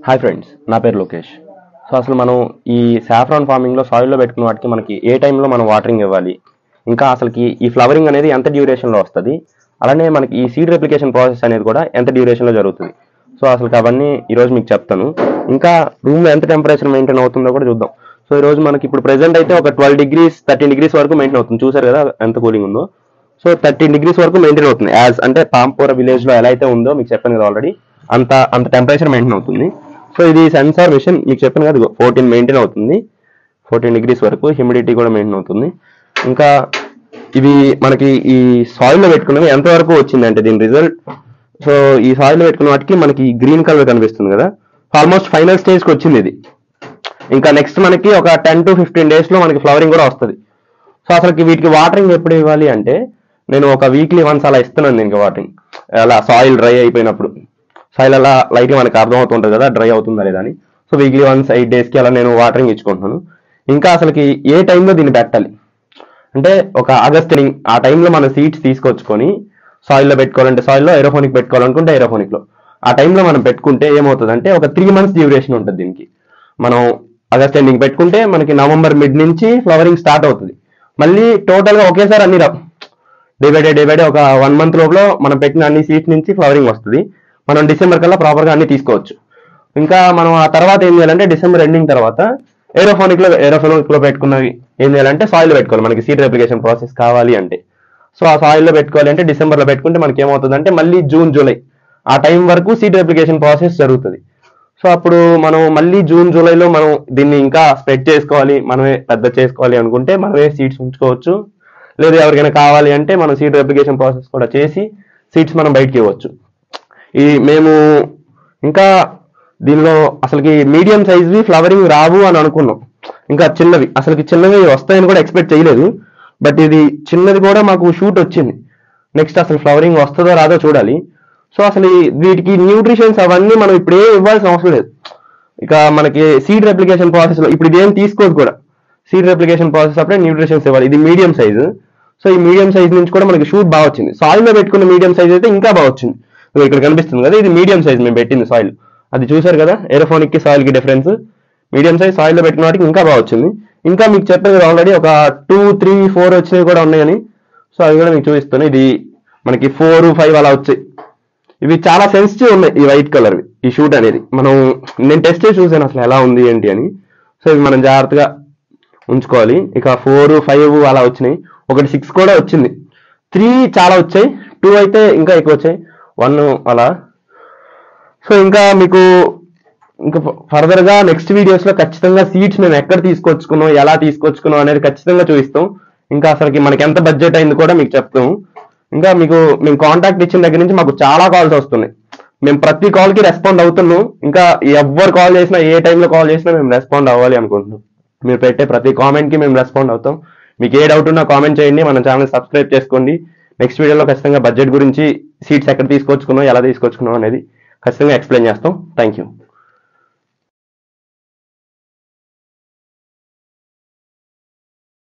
hi friends నా పేరు Lokesh so అసలు మనం ఈ సాఫ్రాన్ ఫార్మింగ్లో సాయిల్లో పెట్టుకున్న వాటికి మనకి ఏ టైంలో మనం వాటరింగ్ ఇవ్వాలి ఇంకా అసలుకి ఈ ఫ్లవరింగ్ అనేది ఎంత డ్యూరేషన్లో వస్తుంది అలానే మనకి ఈ సీడ్ రెప్లికేషన్ ప్రాసెస్ అనేది కూడా ఎంత డ్యూరేషన్లో జరుగుతుంది సో అసలు అవన్నీ ఈరోజు మీకు చెప్తాను ఇంకా రూమ్లో ఎంత టెంపరేచర్ మెయింటైన్ అవుతుందో కూడా చూద్దాం సో ఈరోజు మనకి ఇప్పుడు ప్రెసెంట్ అయితే ఒక ట్వెల్వ్ డిగ్రీస్ థర్టీన్ డిగ్రీస్ వరకు మెయింటైన్ అవుతుంది చూసారు కదా ఎంత కూలింగ్ ఉందో సో థర్టీన్ డిగ్రీస్ వరకు మెయింటైన్ అవుతుంది యాజ్ అంటే పాంపోర విలేజ్ లో ఎలా అయితే ఉందో మీకు చెప్పాను కదా ఆల్రెడీ అంత అంత టెంపరేచర్ మెయింటైన్ అవుతుంది సో ఇది సెన్సార్ మిషన్ మీకు చెప్పాను కదా ఫోర్టీన్ మెయింటైన్ అవుతుంది ఫోర్టీన్ డిగ్రీస్ వరకు హ్యూమిడిటీ కూడా మెయింటైన్ అవుతుంది ఇంకా ఇవి మనకి ఈ సాయిల్ లో పెట్టుకున్నవి ఎంత వరకు వచ్చింది అంటే దీని రిజల్ట్ సో ఈ సాయిల్ లో పెట్టుకున్న వాటికి మనకి గ్రీన్ కలర్ కనిపిస్తుంది కదా ఆల్మోస్ట్ ఫైనల్ స్టేజ్ కి వచ్చింది ఇది ఇంకా నెక్స్ట్ మనకి ఒక టెన్ టు ఫిఫ్టీన్ డేస్ లో మనకి ఫ్లవరింగ్ కూడా వస్తుంది సో అసలుకి వీటికి వాటరింగ్ ఎప్పుడు ఇవ్వాలి అంటే నేను ఒక వీక్లీ వన్స్ అలా ఇస్తున్నాను దీనికి వాటరింగ్ అలా సాయిల్ డ్రై అయిపోయినప్పుడు సాయిల్ అలా లైట్గా మనకి అర్థం అవుతుంటుంది కదా డ్రై అవుతుందా లేదా అని సో వీక్లీ వన్స్ ఎయిట్ డేస్కి అలా నేను వాటరింగ్ ఇచ్చుకుంటున్నాను ఇంకా అసలుకి ఏ టైంలో దీన్ని పెట్టాలి అంటే ఒక ఆగస్ట్ ఎండింగ్ ఆ టైంలో మన సీడ్స్ తీసుకొచ్చుకొని సాయిల్లో పెట్టుకోవాలంటే సాయిల్లో ఏరోఫోనిక్ పెట్టుకోవాలనుకుంటే ఏరోఫోనిక్లో ఆ టైంలో మనం పెట్టుకుంటే ఏమవుతుంది అంటే ఒక త్రీ మంత్స్ డ్యూరేషన్ ఉంటుంది దీనికి మనం ఆగస్ట్ ఎండింగ్ పెట్టుకుంటే మనకి నవంబర్ మిడ్ నుంచి ఫ్లవరింగ్ స్టార్ట్ అవుతుంది మళ్ళీ టోటల్ గా ఒకేసారి అన్ని రా day by day day by day ఒక వన్ మంత్ లోపల మనం పెట్టిన అన్ని సీట్స్ నుంచి ఫ్లవరింగ్ వస్తుంది మనం డిసెంబర్ కల్లా ప్రాపర్ గా అన్ని తీసుకోవచ్చు ఇంకా మనం ఆ తర్వాత ఏం చేయాలంటే డిసెంబర్ ఎండింగ్ తర్వాత ఏరోఫోనిక్ లో ఏరోఫోనిక్ లో పెట్టుకున్నవి ఏం చేయాలంటే సాయిల్ పెట్టుకోవాలి మనకి సీడ్ రెప్లికేషన్ ప్రాసెస్ కావాలి అంటే సో ఆ సాయిల్ లో పెట్టుకోవాలి అంటే డిసెంబర్ లో పెట్టుకుంటే మనకి ఏమవుతుంది అంటే మళ్ళీ జూన్ జూలై ఆ టైం వరకు సీడ్ రెప్లికేషన్ ప్రాసెస్ జరుగుతుంది సో అప్పుడు మనం మళ్ళీ జూన్ జూలైలో మనం దీన్ని ఇంకా స్ప్రెడ్ చేసుకోవాలి మనమే పెద్ద చేసుకోవాలి అనుకుంటే మనమే సీడ్స్ ఉంచుకోవచ్చు లేదు ఎవరికైనా కావాలి అంటే మనం సీడ్ రెప్లికేషన్ ప్రాసెస్ కూడా చేసి సీడ్స్ మనం బయటకి ఇవ్వచ్చు ఈ మేము ఇంకా దీనిలో అసలుకి మీడియం సైజ్వి ఫ్లవరింగ్ రావు అని అనుకున్నాం ఇంకా చిన్నవి అసలుకి చిన్నవి వస్తాయని కూడా ఎక్స్పెక్ట్ చేయలేదు బట్ ఇది చిన్నది కూడా మాకు షూట్ వచ్చింది నెక్స్ట్ అసలు ఫ్లవరింగ్ వస్తుందో రాదో చూడాలి సో అసలు ఈ వీటికి న్యూట్రిషన్స్ అవన్నీ మనం ఇప్పుడు ఏం ఇవ్వాల్సిన అవసరం లేదు ఇక మనకి సీడ్ రెప్లికేషన్ ప్రాసెస్ లో ఇప్పుడు ఇదేం తీసుకోదు కూడా సీడ్ రెప్లికేషన్ ప్రాసెస్ అప్పుడే న్యూట్రిషన్స్ ఇవ్వాలి ఇది మీడియం సైజు సో ఈ మీడియం సైజ్ నుంచి కూడా మనకి షూట్ బాగా వచ్చింది సాయిల్ లో పెట్టుకున్న మీడియం సైజ్ అయితే ఇంకా బాగా వచ్చింది ఇదిగో ఇక్కడ కనిపిస్తుంది కదా ఇది మీడియం సైజ్ మేము పెట్టింది సాయిల్ అది చూసారు కదా ఏరోఫోనిక్ కి సాయిల్ కి డిఫరెన్స్ మీడియం సైజ్ సాయిల్ లో పెట్టిన వాటికి ఇంకా బాగా వచ్చింది ఇంకా మీకు చెప్పాను కదా ఆల్రెడీ ఒక టూ త్రీ ఫోర్ వచ్చినవి కూడా ఉన్నాయని సో అవి కూడా మీకు చూపిస్తాను ఇది మనకి ఫోర్ ఫైవ్ అలా వచ్చాయి ఇవి చాలా సెన్సిటివ్ ఉన్నాయి ఈ వైట్ కలర్ ఈ షూట్ అనేది మనం నేను టెస్ట్ చేసి చూసాను అసలు ఎలా ఉంది ఏంటి అని సో ఇవి మనం జాగ్రత్తగా ఉంచుకోవాలి ఇక ఫోర్ ఫైవ్ అలా వచ్చినాయి ఒకటి సిక్స్ కూడా వచ్చింది త్రీ చాలా వచ్చాయి టూ అయితే ఇంకా ఎక్కువ వచ్చాయి వన్ అలా సో ఇంకా మీకు ఇంకా ఫర్దర్ గా నెక్స్ట్ వీడియోస్ లో ఖచ్చితంగా సీట్స్ మేము ఎక్కడ తీసుకొచ్చుకున్నాం ఎలా తీసుకొచ్చుకున్నాం అనేది ఖచ్చితంగా చూపిస్తాం ఇంకా అసలుకి మనకి ఎంత బడ్జెట్ అయింది కూడా మీకు చెప్తాం ఇంకా మీకు మేము కాంటాక్ట్ ఇచ్చిన దగ్గర నుంచి మాకు చాలా కాల్స్ వస్తున్నాయి మేము ప్రతి కాల్ కి రెస్పాండ్ అవుతున్నాం ఇంకా ఎవరు కాల్ చేసినా ఏ టైంలో కాల్ చేసినా మేము రెస్పాండ్ అవ్వాలి అనుకుంటున్నాం మీరు పెట్టే ప్రతి కామెంట్ కి మేము రెస్పాండ్ అవుతాం మీకు ఏ డౌట్ ఉన్నా కామెంట్ చేయండి మన ఛానల్ సబ్స్క్రైబ్ చేసుకోండి నెక్స్ట్ వీడియోలో ఖచ్చితంగా బడ్జెట్ గురించి సీట్స్ ఎక్కడ తీసుకొచ్చుకున్నాం ఎలా తీసుకొచ్చుకున్నాం అనేది ఖచ్చితంగా ఎక్స్ప్లెయిన్ చేస్తాం థ్యాంక్ యూ